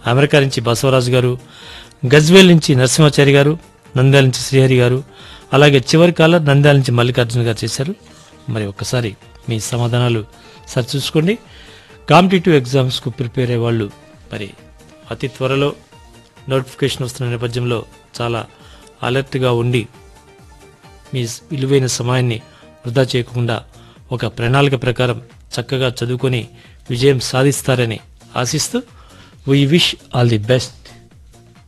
America నుంచి బసవరాజు గారు గజ్వేల్ నుంచి నరసింహాచారి గారు నంద్యాల నుంచి శ్రీహరి గారు అలాగే చివరి కాలర్ నంద్యాల నుంచి మల్లికార్జున గారు చేశారు మరి ఒక్కసారి మీ సమాధానాలు సరిచూసుకోండి కాంపిటేటివ్ ఎగ్జామ్స్కు ప్రిపేర్ అయ్యే వాళ్ళు మరి అతి త్వరలో నోటిఫికేషన్ వస్తున్న నేపథ్యంలో చాలా అలర్ట్గా ఉండి మీ విలువైన సమయాన్ని వృధా చేయకుండా ఒక ప్రణాళిక ప్రకారం చక్కగా చదువుకొని విజయం సాధిస్తారని ఆశిస్తూ we wish all the best